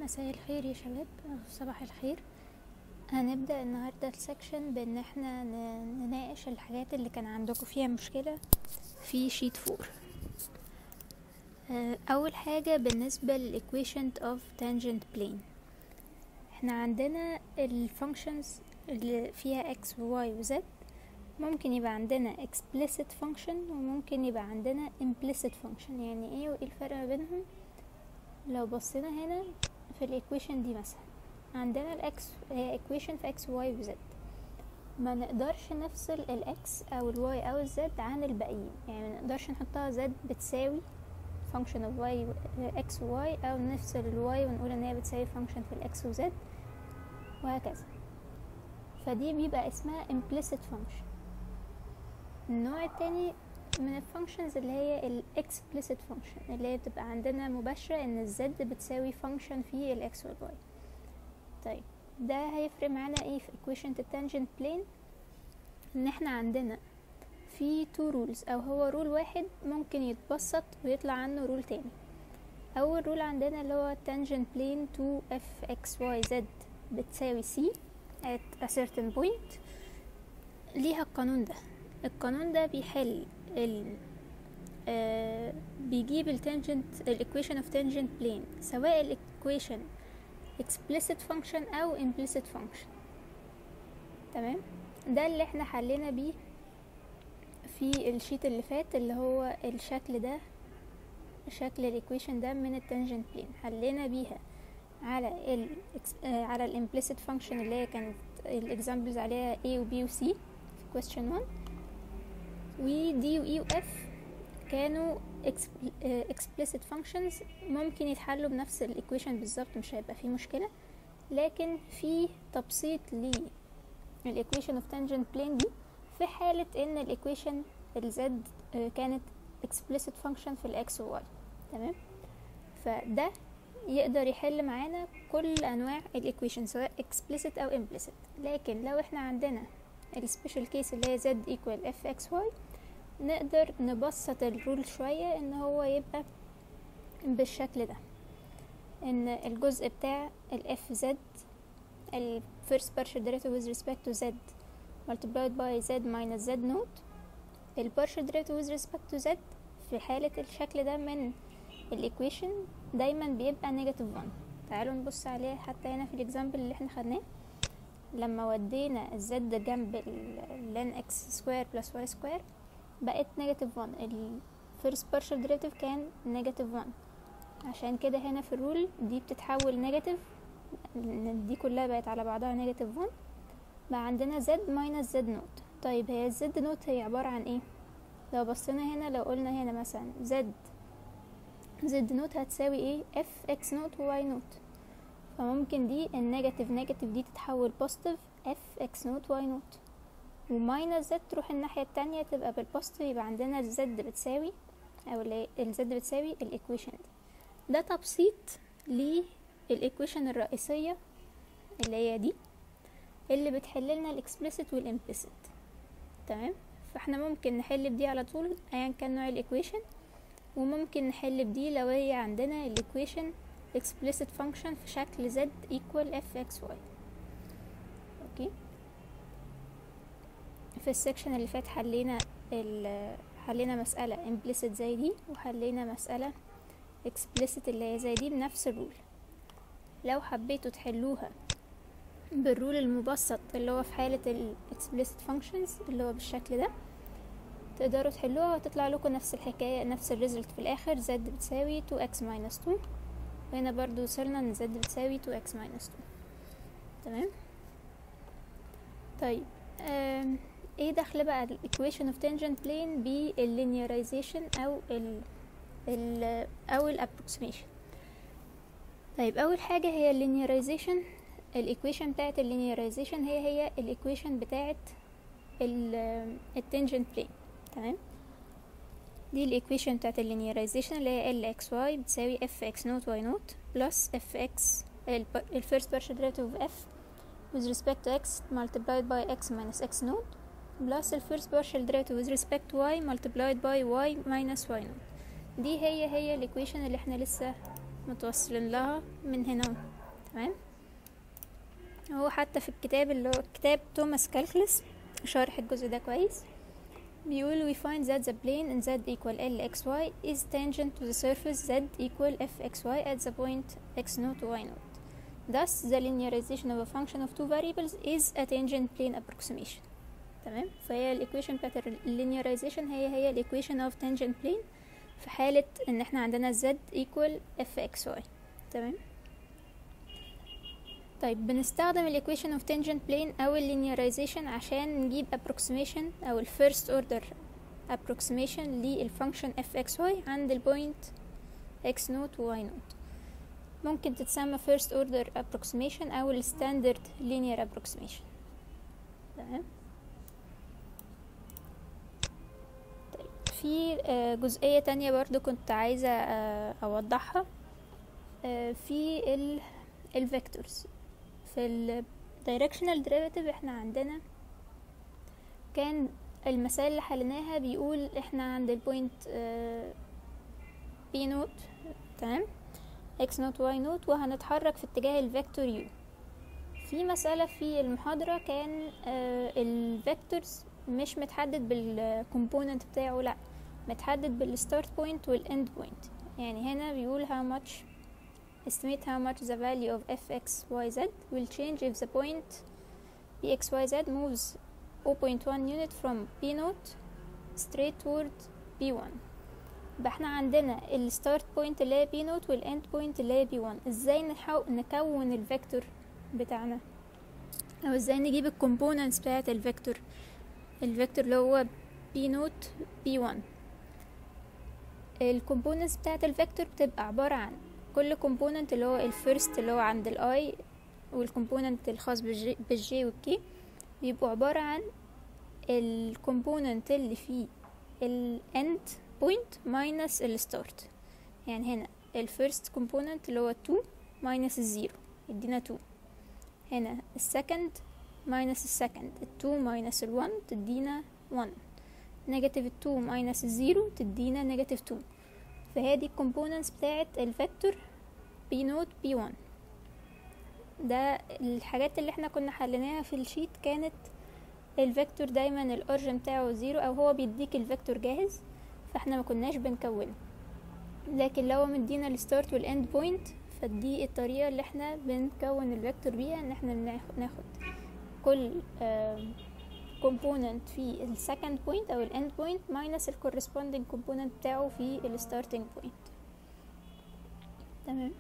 مساء الخير يا شباب أو صباح الخير هنبدأ النهاردة السكشن بان احنا ن- نناقش الحاجات اللي كان عندكم فيها مشكلة في شيت فور آه، اول حاجة بالنسبة للإيكويشن of tangent plane احنا عندنا الفانكشنز اللي فيها x و y و z ممكن يبقى عندنا explicit function وممكن يبقى عندنا implicit function يعني ايه وايه الفرق ما بينهم لو بصينا هنا في الايكويشن دي مثلا عندنا الاكس هي ايكويشن في اكس واي وزد ما نقدرش نفصل الاكس او الواي او الزد عن الباقيين يعني ما نقدرش نحطها زد بتساوي function of y x و y او نفصل الواي ونقول ان هي بتساوي function في الاكس وزد وهكذا فدي بيبقى اسمها implicit function النوع التاني من الفانكشنز اللي هي ال explicit function اللي هي بتبقى عندنا مباشرة ان الزد بتساوي function في الاكس والواي طيب ده هيفرق معانا ايه في equation التانجنت بلين ان احنا عندنا في two rules او هو رول واحد ممكن يتبسط ويطلع عنه رول تاني اول رول عندنا اللي هو tangent plane 2 f x y z بتساوي c at a certain point ليها القانون ده القانون ده بيحل ال آه بيجيب التانجنت الايكويشن اوف تانجنت بلين سواء الايكويشن explicit function او implicit function تمام ده اللي احنا حلينا بيه في الشيت اللي فات اللي هو الشكل ده شكل الايكويشن ده من التانجنت بلين حلينا بيها على ال آه على الامبليسيت فانكشن اللي هي كانت الاكزامبلز عليها a و b و c في question 1 و d و e و f كانوا explicit functions ممكن يتحلوا بنفس الايكويشن بالظبط مش هيبقى فيه مشكلة لكن في تبسيط للايكويشن اوف تانجنت بلين دي في حالة ان الايكويشن الزد كانت explicit function في الاكس و y تمام فده يقدر يحل معانا كل انواع الايكويشن سواء explicit او implicit لكن لو احنا عندنا السبيشال كيس اللي هي z equal f x y نقدر نبسط الرول شوية ان هو يبقى بالشكل ده ان الجزء بتاع ال f z ال first partial derivative with respect to z multiplied by z minus z naught ال partial derivative with respect to z في حالة الشكل ده من الايكويشن دايما بيبقى negative 1 تعالوا نبص عليه حتى هنا في الاكزامبل اللي احنا خدناه لما ودينا الزد جنب ال ln x سكوير بلس y سكوير بقت نيجاتيف 1 الفيرست بارشل ديريفيتيف كان نيجاتيف 1 عشان كده هنا في الرول دي بتتحول نيجاتيف دي كلها بقت على بعضها نيجاتيف 1 بقى عندنا زد ماينس زد نوت طيب هي الزد نوت هي عبارة عن ايه لو بصينا هنا لو قلنا هنا مثلا زد زد نوت هتساوي ايه اف اكس نوت وواي نوت فممكن دي النيجاتيف نيجاتيف دي تتحول بوزيتيف اف اكس نوت واي نوت وماينس زد تروح الناحية التانية تبقى بالبوزيتيف يبقى عندنا الزد بتساوي او الزد بتساوي الايكويشن دي ده تبسيط للايكويشن الرئيسية اللي هي دي اللي بتحل لنا الاكسبليسيت والامبليسيت تمام فاحنا ممكن نحل بدي على طول ايا كان نوع الايكويشن وممكن نحل بدي لو هي عندنا الايكويشن explicit function في شكل z equal fxy اوكي في السكشن اللي فات حلينا حلينا مسألة implicit زي دي وحلينا مسألة explicit اللي هي زي دي بنفس الرول لو حبيتوا تحلوها بالرول المبسط اللي هو في حالة ال explicit functions اللي هو بالشكل ده تقدروا تحلوها وتطلع لكم نفس الحكاية نفس الريزلت في الآخر z بتساوي 2x minus 2 وهنا برضو وصلنا ان z بتساوي 2x minus 2 تمام طيب ايه دخل بقى الايكويشن اوف تانجنت بلين باللينيرايزيشن او ال ال او الابروكسيميشن طيب اول حاجه هي اللينيرايزيشن الايكويشن بتاعه اللينيرايزيشن هي هي الايكويشن بتاعه التانجنت بلين تمام دي الايكويشن بتاعه اللينيرايزيشن اللي هي ال اكس واي بتساوي اف اكس نوت واي نوت بلس اف اكس الفيرست بارشل ديريفيتيف اوف اف with respect to x multiplied by x minus x naught plus the first partial derivative with respect to y multiplied by y minus y naught دي هي هي الايكويشن اللي احنا لسه متوصلين لها من هنا تمام هو حتى في الكتاب اللي هو كتاب توماس كالكلس شارح الجزء ده كويس بيقول we find that the plane in z equal lxy is tangent to the surface z equal fxy at the point x naught y naught thus the linearization of a function of two variables is a tangent plane approximation تمام فهي الايكويشن بتاعت اللينيرايزيشن هي هي الايكويشن of tangent plane في حالة ان احنا عندنا z equal fxy تمام طيب بنستخدم الايكويشن of tangent plane او اللينيرايزيشن عشان نجيب approximation او الفيرست اوردر approximation للفانكشن fxy عند البوينت x نوت و y نوت ممكن تتسمى first order approximation او الستاندرد linear approximation تمام طيب في آه، جزئية تانية برضو كنت عايزة آه، اوضحها آه، في ال الفيكتورز في ال directional derivative احنا عندنا كان المسائل اللي حليناها بيقول احنا عند البوينت بي نوت تمام x نوت y نوت وهنتحرك في اتجاه الفيكتور u في مسألة في المحاضرة كان الفيكتورز مش متحدد بالكومبوننت بتاعه لا متحدد بالستارت بوينت والاند بوينت يعني هنا بيقول how much estimate how much the value of fx y z will change if the point px y z moves 0.1 unit from p naught straight toward p1 يبقى احنا عندنا الستارت بوينت اللي هي بي نوت والاند بوينت اللي هي بي 1 ازاي نحاول نكون الفيكتور بتاعنا او ازاي نجيب الكومبوننتس بتاعه الفيكتور الفيكتور اللي هو بي نوت بي 1 الكومبوننتس بتاعه الفيكتور بتبقى عباره عن كل كومبوننت اللي هو الفيرست اللي هو عند الاي والكومبوننت الخاص بالجي, بالجي والكي بيبقوا عباره عن الكومبوننت اللي فيه الاند بوينت ماينس الستارت يعني هنا الفيرست كومبوننت اللي هو 2 ماينس الزيرو يدينا 2 هنا السكند ماينس السكند ال2 ماينس ال1 تدينا 1 نيجاتيف ال2 ماينس الزيرو تدينا نيجاتيف 2 فهي دي الكومبوننتس بتاعت الفيكتور بي نوت بي 1 ده الحاجات اللي احنا كنا حليناها في الشيت كانت الفيكتور دايما الاورجن بتاعه زيرو او هو بيديك الفيكتور جاهز فاحنا ما كناش بنكونه لكن لو مدينا الستارت والاند بوينت فدي الطريقة اللي احنا بنكون الفيكتور بيها ان احنا بناخد كل كومبوننت في السكند بوينت او الاند بوينت ماينس الكورسبوندينج كومبوننت بتاعه في الستارتنج بوينت تمام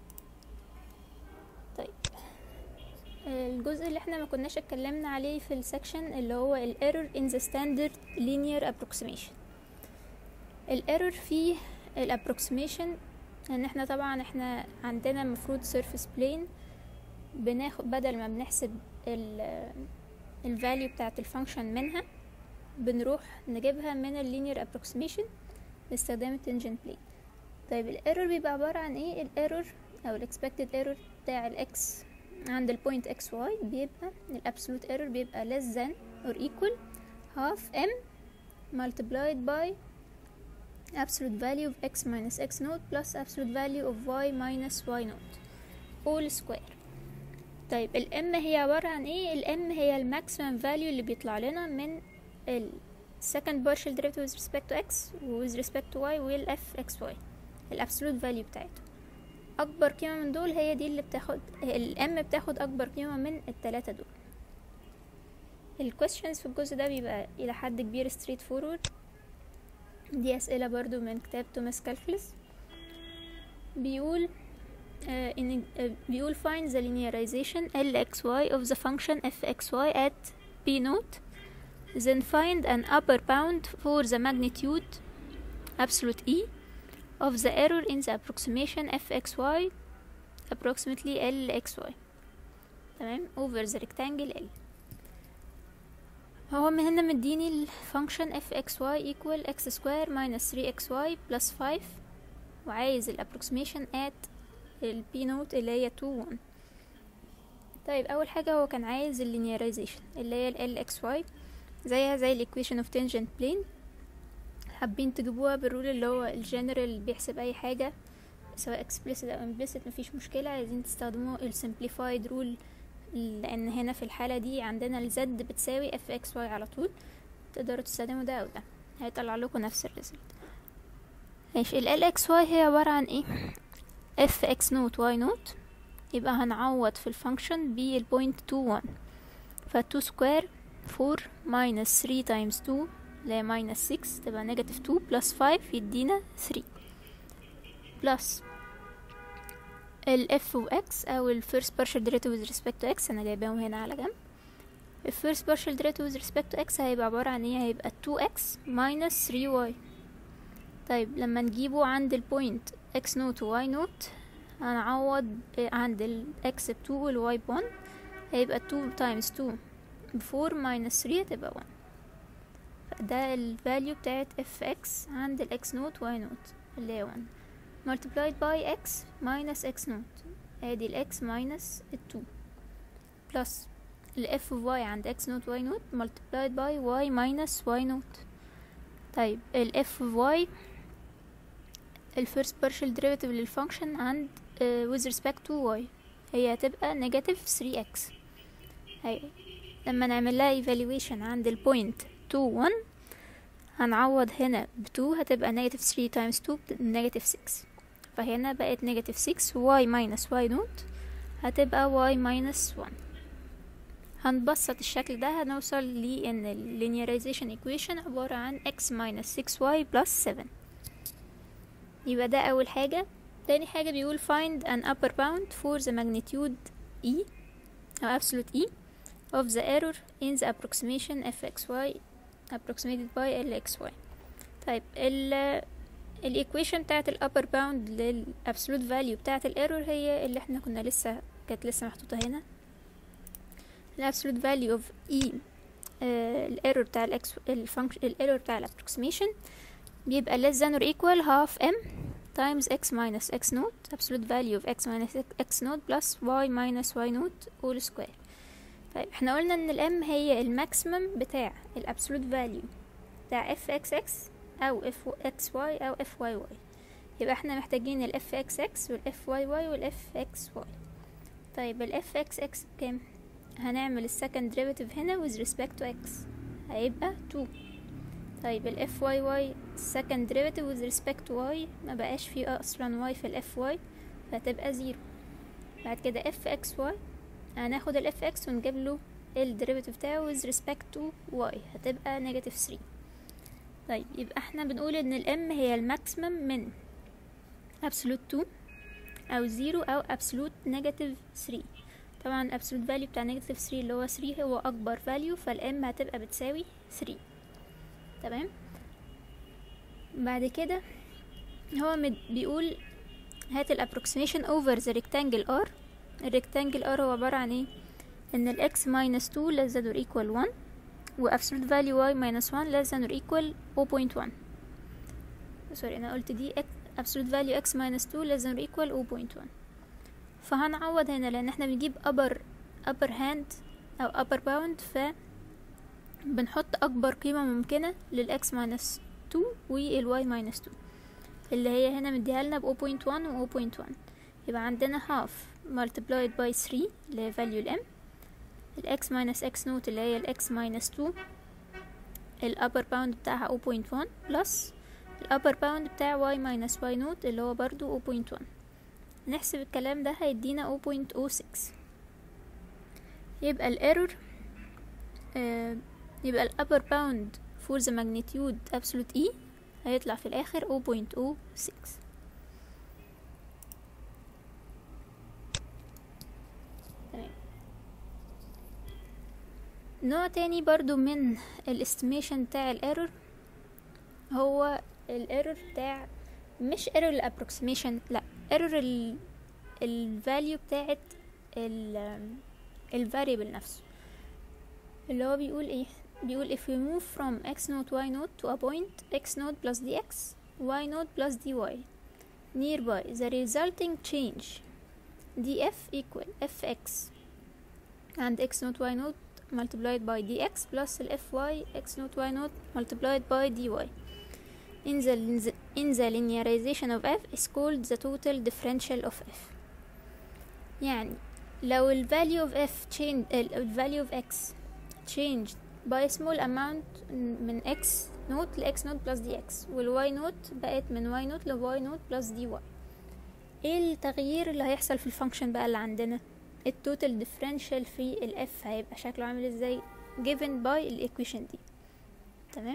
طيب الجزء اللي احنا ما كناش اتكلمنا عليه في السكشن اللي هو الايرور in the standard linear approximation الايرور في الابروكسيميشن ان احنا طبعا احنا عندنا المفروض سيرفيس بلين بناخد بدل ما بنحسب الفاليو بتاعت الفانكشن منها بنروح نجيبها من اللينير ابروكسيميشن باستخدام التنجنت بلين طيب الايرور بيبقى عبارة عن ايه الايرور او الاكسبكتد ايرور بتاع الاكس عند البوينت اكس واي بيبقى الابسولوت ايرور بيبقى less than or equal half m multiplied by absolute value of x minus x naught plus absolute value of y minus y naught all square طيب الام هي عبارة عن ايه الام هي الماكسيمم فاليو اللي بيطلع لنا من ال second partial derivative with respect to x و with respect to y وال f x y الابسولوت فاليو بتاعته اكبر قيمة من دول هي دي اللي بتاخد الام بتاخد اكبر قيمة من التلاتة دول الكويستشنز في الجزء ده بيبقى الى حد كبير straight forward دي أسئلة برضو من كتاب توماس كالكلس بيقول uh, in, uh, بيقول find the linearization lxy of the function fxy at p naught then find an upper bound for the magnitude absolute e of the error in the approximation fxy approximately lxy تمام over the rectangle l هو من هنا مديني الفانكشن f x y equal x square minus 3 x y plus 5 وعايز الابروكسيميشن at ال p نوت اللي هي 2 1 طيب اول حاجة هو كان عايز اللينيرايزيشن اللي هي ال x y زيها زي الايكويشن of tangent plane حابين تجيبوها بالرول اللي هو الجنرال بيحسب اي حاجة سواء explicit او implicit مفيش مشكلة عايزين تستخدموا ال simplified rule لان هنا في الحالة دي عندنا ال z بتساوي f x y على طول تقدروا تستخدموا ده او ده هيطلع لكم نفس الريزلت ماشي ال LXY هي عبارة عن ايه f x نوت y نوت يبقى هنعوض في الفانكشن بالبوينت 2 1 ف 2 سكوير 4 minus 3 times 2 اللي هي minus 6 تبقى negative 2 plus 5 يدينا 3 plus ال f و x أو ال first partial derivative with respect to x أنا جايباهم هنا على جنب ال first partial derivative with respect to x هيبقى عبارة عن ايه هيبقى 2x minus 3y طيب لما نجيبه عند البوينت x نوت و y نوت هنعوض عند ال x ب 2 وال y ب 1 هيبقى 2 times 2 ب 4 minus 3 هتبقى 1 فده ال value بتاعت fx عند ال x نوت y نوت اللي هي 1 multiplied by x minus x نوت ادي ال x minus ال 2 plus ال f of y عند x نوت y نوت multiplied by y minus y نوت طيب ال f of y ال first partial derivative للفانكشن عند uh, with respect to y هي هتبقى negative 3x هي لما نعمل لها evaluation عند البوينت 2 1 هنعوض هنا ب 2 هتبقى negative 3 times 2 negative 6 فهنا بقت negative 6 y minus y نوت هتبقى y minus 1 هنبسط الشكل ده هنوصل لأن ال linearization equation عبارة عن x minus 6y plus 7 يبقى ده أول حاجة تاني حاجة بيقول find an upper bound for the magnitude e أو absolute e of the error in the approximation fxy approximated by lxy طيب ال الايكويشن بتاعت الابر باوند للابسولوت فاليو بتاعت الايرور هي اللي احنا كنا لسه كانت لسه محطوطه هنا الابسولوت فاليو اوف اي الايرور بتاع الاكس الفانكشن الايرور بتاع الابروكسيميشن بيبقى less than or equal half m times x minus x naught absolute value of x minus x naught plus y minus y naught all square طيب احنا قلنا ان الام هي الماكسيمم بتاع الابسولوت فاليو بتاع اف اكس اكس او اف اكس واي او اف واي واي يبقى احنا محتاجين الاف اكس اكس والاف واي واي والاف اكس واي طيب الاف اكس اكس بكام هنعمل السكند ديريفيتيف هنا with respect to x هيبقى 2 طيب الاف واي واي second derivative with respect to y ما بقاش فيه اصلا y في الاف واي فهتبقى زيرو بعد كده اف اكس واي هناخد الاف اكس ونجيب له الديريفيتيف بتاعه with respect to y هتبقى نيجاتيف 3 طيب يبقى احنا بنقول ان الام هي الماكسيمم من absolute 2 او 0 او absolute negative 3 طبعا absolute value بتاع negative 3 اللي هو 3 هو اكبر value فالام هتبقى بتساوي 3 تمام بعد كده هو مد بيقول هات الابروكسيميشن over the rectangle r الريكتانجل r هو عبارة عن ايه ان ال x minus 2 less than or equal 1 و absolute value y minus 1 less than or equal 0.1 سوري انا قلت دي x absolute value x minus 2 less than or equal 0.1 فهنعوض هنا لان احنا بنجيب upper upper hand او upper bound ف بنحط اكبر قيمة ممكنة لل x minus 2 وال y minus 2 اللي هي هنا مديها لنا ب 0.1 و 0.1 يبقى عندنا half multiplied by 3 اللي هي value الام ال x minus x نوت اللي هي ال x minus 2 ال upper bound بتاعها 0.1 plus ال upper bound بتاع y minus y نوت اللي هو برضو 0.1 نحسب الكلام ده هيدينا 0.06 يبقى ال error آه يبقى ال upper bound for the magnitude absolute e هيطلع في الآخر 0.06 تمام نوع تاني برضو من الاستيميشن بتاع الايرور هو الايرور بتاع مش ايرور الابروكسيميشن لا ايرور ال الفاليو بتاعت ال الفاريبل نفسه اللي هو بيقول ايه بيقول if we move from x naught y naught to a point x naught plus dx y naught plus dy nearby the resulting change df equal fx and x naught y naught multiplied by dx plus ال fy x naught y naught multiplied by dy in the, in the linearization of f is called the total differential of f يعني لو ال value of f changed ال value of x changed by a small amount من x نوت ل x نوت plus dx وال y نوت بقت من y نوت ل y نوت plus dy ايه التغيير اللي هيحصل في الفانكشن بقى اللي عندنا التوتال ديفرنشال في ال f هيبقى شكله عامل ازاي given by الايكويشن دي تمام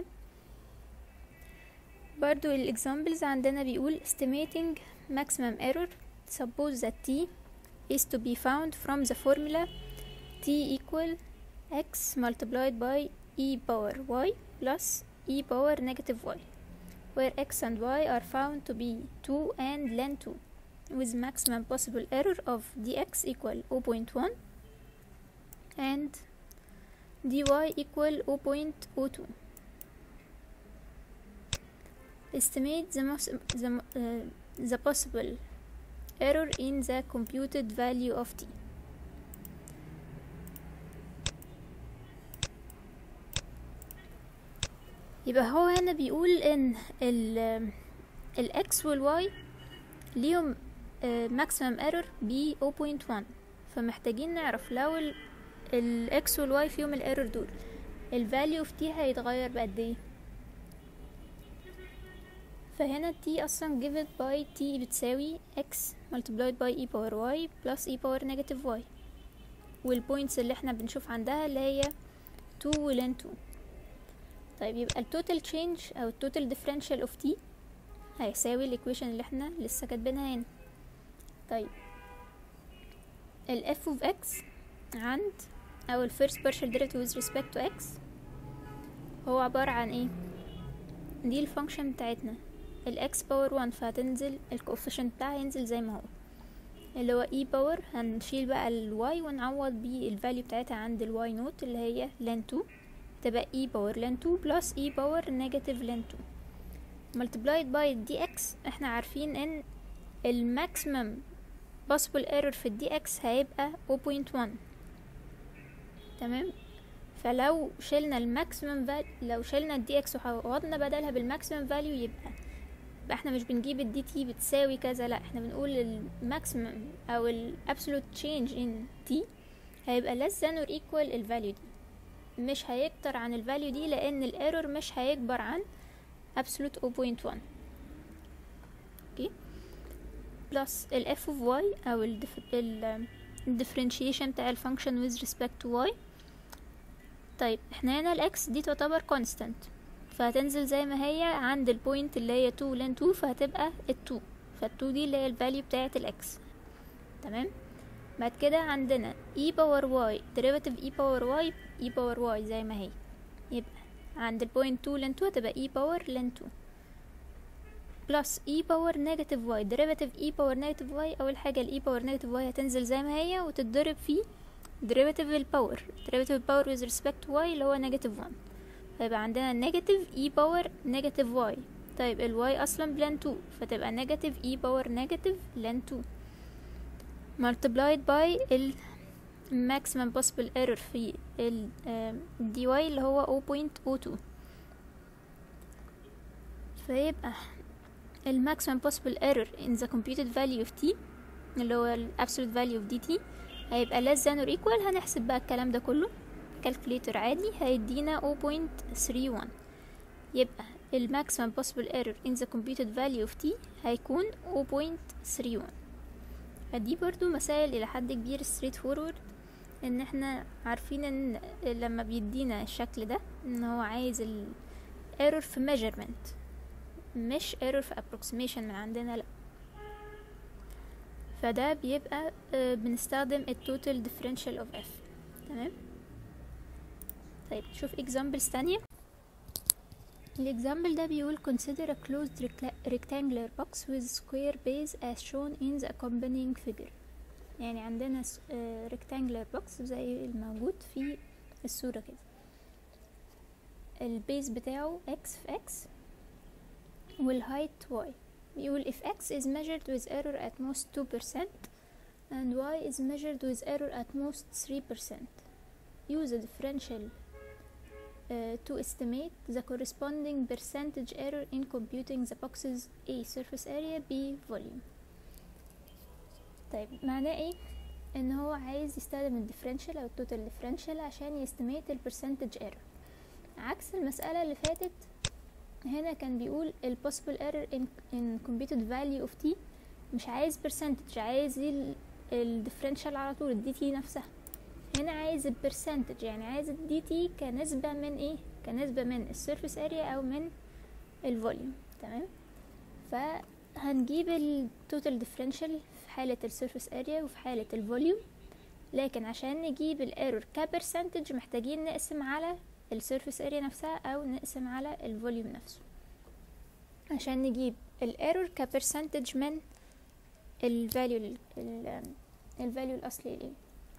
برضو الاكزامبلز عندنا بيقول estimating maximum error suppose that t is to be found from the formula t equal x multiplied by e power y plus e power negative y where x and y are found to be 2 and ln 2 with maximum possible error of dx equal 0.1 and dy equal 0.02 estimate the, most, the, uh, the possible error in the computed value of t يبقى هو هنا بيقول ان ال ال x وال y ليهم maximum error ب 0.1 فمحتاجين نعرف لو ال ال x وال y فيهم ال error دول ال value of t هيتغير بقد ايه فهنا t اصلا given by t بتساوي x multiplied by e power y plus e power negative y والبوينتس اللي احنا بنشوف عندها اللي هي 2 و ln 2 طيب يبقى التوتال تشينج او التوتال ديفرنشال اوف t هيساوي الايكويشن اللي احنا لسه كاتبينها هنا طيب ال f of x عند او ال first partial derivative with respect to x هو عبارة عن ايه دي الفانكشن بتاعتنا ال x باور 1 فهتنزل الكوفيشنت بتاعها ينزل زي ما هو اللي هو e باور هنشيل بقى ال y ونعوض بيه الفاليو بتاعتها عند ال y نوت اللي هي ln 2 تبقى e باور ln 2 بلس e باور negative ln 2 multiplied by dx احنا عارفين ان الماكسيمم possible error في الدي اكس هيبقى 0.1 تمام فلو شلنا الماكسيمم فاليو لو شلنا الدي اكس وعوضنا بدلها بالماكسيمم فاليو يبقى يبقى احنا مش بنجيب الدي تي بتساوي كذا لا احنا بنقول الماكسيمم او الابسولوت تشينج ان تي هيبقى less than or equal الفاليو دي مش هيكتر عن الفاليو دي لان الايرور مش هيكبر عن absolute 0.1 اوكي بلس ال f of y او ال differentiation بتاع ال function with respect to y طيب احنا هنا ال x دي تعتبر constant فهتنزل زي ما هي عند البوينت اللي هي 2 لين 2 فهتبقى ال 2 فال 2 دي اللي هي الفاليو بتاعت ال x تمام بعد كده عندنا e باور y derivative e باور y e باور y زي ما هي يبقى عند البوينت 2 لين 2 هتبقى e باور لين 2 بلس e باور نيجاتيف y derivative e باور نيجاتيف y اول حاجه ال e باور نيجاتيف y هتنزل زي ما هي وتتضرب في derivative الباور derivative الباور with respect to y اللي هو نيجاتيف 1 فيبقى عندنا نيجاتيف e باور نيجاتيف y طيب ال y اصلا بلان 2 فتبقى نيجاتيف e باور نيجاتيف لان 2 multiplied by ال maximum possible error في ال dy اللي هو 0.02 فيبقى ال maximum possible error in the computed value of t اللي هو ال absolute value of dt هيبقى less than or equal هنحسب بقى الكلام ده كله calculator عادي هيدينا 0.31 يبقى ال maximum possible error in the computed value of t هيكون 0.31 فدي برضو مسائل الى حد كبير straight forward ان احنا عارفين ان لما بيدينا الشكل ده ان هو عايز ال error في measurement مش error في approximation من عندنا لا فده بيبقى بنستخدم ال total differential of f تمام طيب نشوف examples تانية الاكزامبل ده بيقول consider a closed rectangular box with square base as shown in the accompanying figure يعني عندنا rectangular box زي الموجود في الصورة كده البيز بتاعه x في x والهايت y بيقول if x is measured with error at most 2% and y is measured with error at most 3% use a differential uh, to estimate the corresponding percentage error in computing the box's A surface area B volume طيب معناه ايه ان هو عايز يستخدم الديفرنشال او التوتال ديفرنشال عشان يستيميت البرسنتج ايرور عكس المسألة اللي فاتت هنا كان بيقول ال possible error in, in computed value of t مش عايز percentage عايز الديفرنشال على طول الدي تي نفسها هنا عايز البرسنتج يعني عايز الدي تي كنسبة من ايه كنسبة من السيرفيس اريا او من الفوليوم تمام فهنجيب التوتال ديفرنشال في حالة السيرفيس اريا وفي حالة الفوليوم لكن عشان نجيب الايرور كبرسنتج محتاجين نقسم على السيرفيس اريا نفسها او نقسم على الفوليوم نفسه عشان نجيب الايرور كبرسنتج من الفاليو الفاليو الاصلي ليه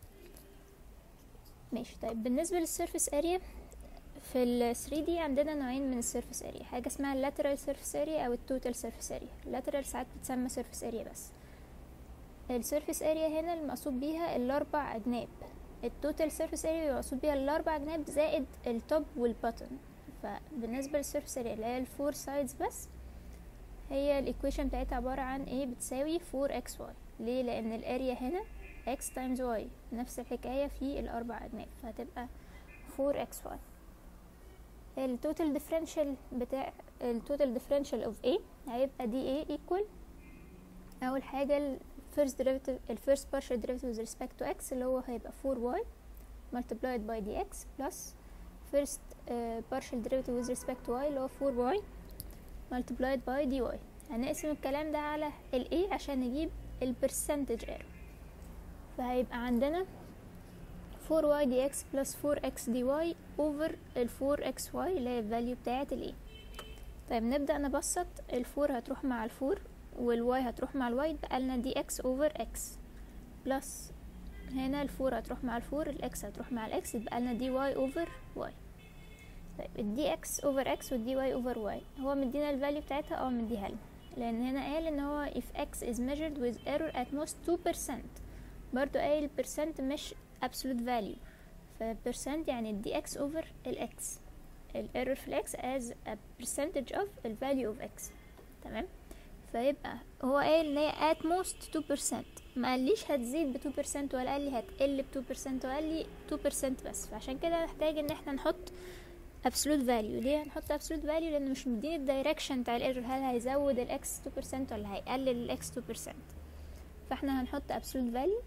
ماشي طيب بالنسبة للسيرفيس اريا في ال 3D عندنا نوعين من السيرفيس اريا حاجة اسمها اللاترال سيرفيس اريا او التوتال سيرفيس اريا اللاترال ساعات بتسمى سيرفيس اريا بس السيرفيس اريا هنا المقصود بيها الاربع اجناب التوتال سيرفيس اريا المقصود بيها الاربع اجناب زائد التوب والباتن فبالنسبة للسيرفيس اريا اللي هي الفور سايدز بس هي الايكويشن بتاعتها عبارة عن ايه بتساوي 4xy ليه لان الاريا هنا x times y نفس الحكاية في الأربع أجناب فهتبقى 4xy التوتال ديفرنشال بتاع التوتال ديفرنشال اوف a هيبقى دي a equal أول حاجة ال first derivative ال first partial derivative with respect to x اللي هو هيبقى 4y multiplied by dx plus first uh, partial derivative with respect to y اللي هو 4y multiplied by dy هنقسم الكلام ده على ال a عشان نجيب ال percentage error فهيبقى عندنا 4y dx plus 4x dy over ال 4xy اللي هي الفاليو بتاعة ال a طيب نبدأ نبسط ال 4 هتروح مع ال 4 وال y هتروح مع ال y يبقى لنا dx over x plus هنا ال 4 هتروح مع ال 4 ال x هتروح مع ال x يبقى لنا dy over y طيب ال dx over x وال dy over y هو مدينا الفاليو بتاعتها اه مديها لنا لأن هنا قال ان هو if x is measured with error at most 2% برضو قايل percent مش absolute value فpercent يعني ال dx over ال x ال error في ال x as a percentage of ال value of x تمام فيبقى هو قايل ان هي at most 2% ما قاليش هتزيد ب 2% ولا قال لي هتقل ب 2% وقال لي 2% بس فعشان كده نحتاج ان احنا نحط absolute value ليه هنحط absolute value لان مش مديني الدايركشن بتاع الايرور هل هيزود الاكس 2% ولا هيقلل الاكس 2% فاحنا هنحط absolute value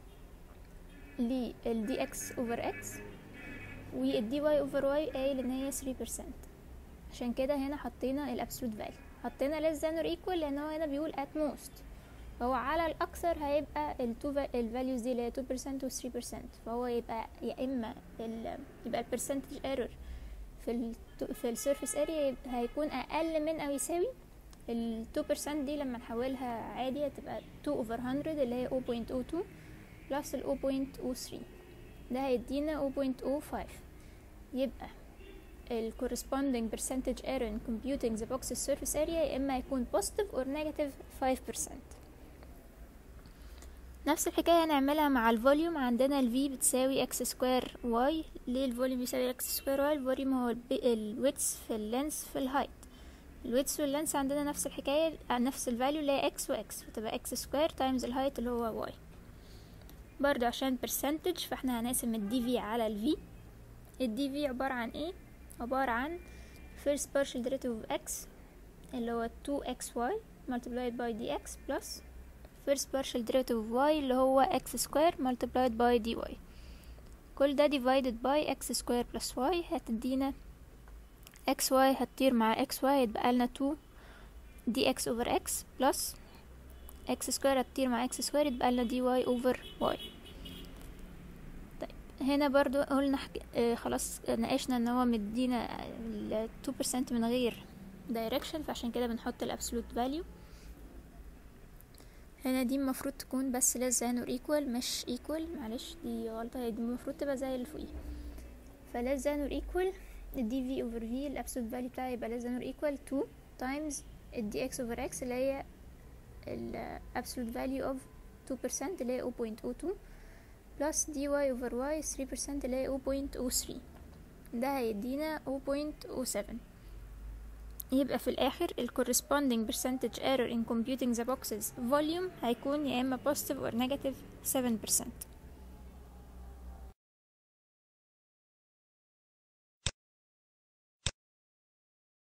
لل dx over x وال dy over y قايل ان هي 3% عشان كده هنا حطينا ال absolute value حطينا less than or equal لان هو هنا بيقول at most فهو على الاكثر هيبقى ال two ال values دي اللي هي 2% و 3% فهو يبقى يا اما ال يبقى ال percentage error في ال في ال surface area هيكون اقل من او يساوي ال 2% دي لما نحولها عادي هتبقى 2 over 100 اللي هي 0.02 بلس ال 0.03 ده هيدينا 0.05 يبقى ال corresponding percentage error in computing the box's surface area يا إما هيكون positive or negative 5% نفس الحكاية هنعملها مع الفوليوم عندنا ال V بتساوي x square y ليه الفوليوم بيساوي x square y الفوليوم هو الويتس في اللينس في الهايت الويتس واللينس عندنا نفس الحكاية نفس الفاليو اللي هي x و x فتبقى x square times الهايت اللي هو y برضو عشان percentage فاحنا هنقسم ال dv على ال v ال dv عبارة عن ايه عبارة عن first partial derivative of x اللي هو 2xy multiplied by dx plus first partial derivative of y اللي هو x square multiplied by dy كل ده divided by x square plus y هتدينا xy هتطير مع xy هيتبقى لنا 2 dx over x plus x square هتطير مع x square يتبقى لنا dy over y طيب هنا برضو قلنا حك... آه خلاص ناقشنا ان هو مدينا ال 2% من غير direction فعشان كده بنحط ال absolute value هنا دي المفروض تكون بس less than or equal مش equal معلش دي غلطة هي دي المفروض تبقى زي اللي فوقيها ف less than or equal ال dv over v ال absolute value بتاعي يبقى less than or equal 2 times ال dx over x اللي هي ال absolute value of 2% اللي هي 0.02 plus dy over y 3% اللي هي 0.03 ده هيدينا 0.07 يبقى في الآخر ال corresponding percentage error in computing the boxes volume هيكون يا إما positive or negative 7%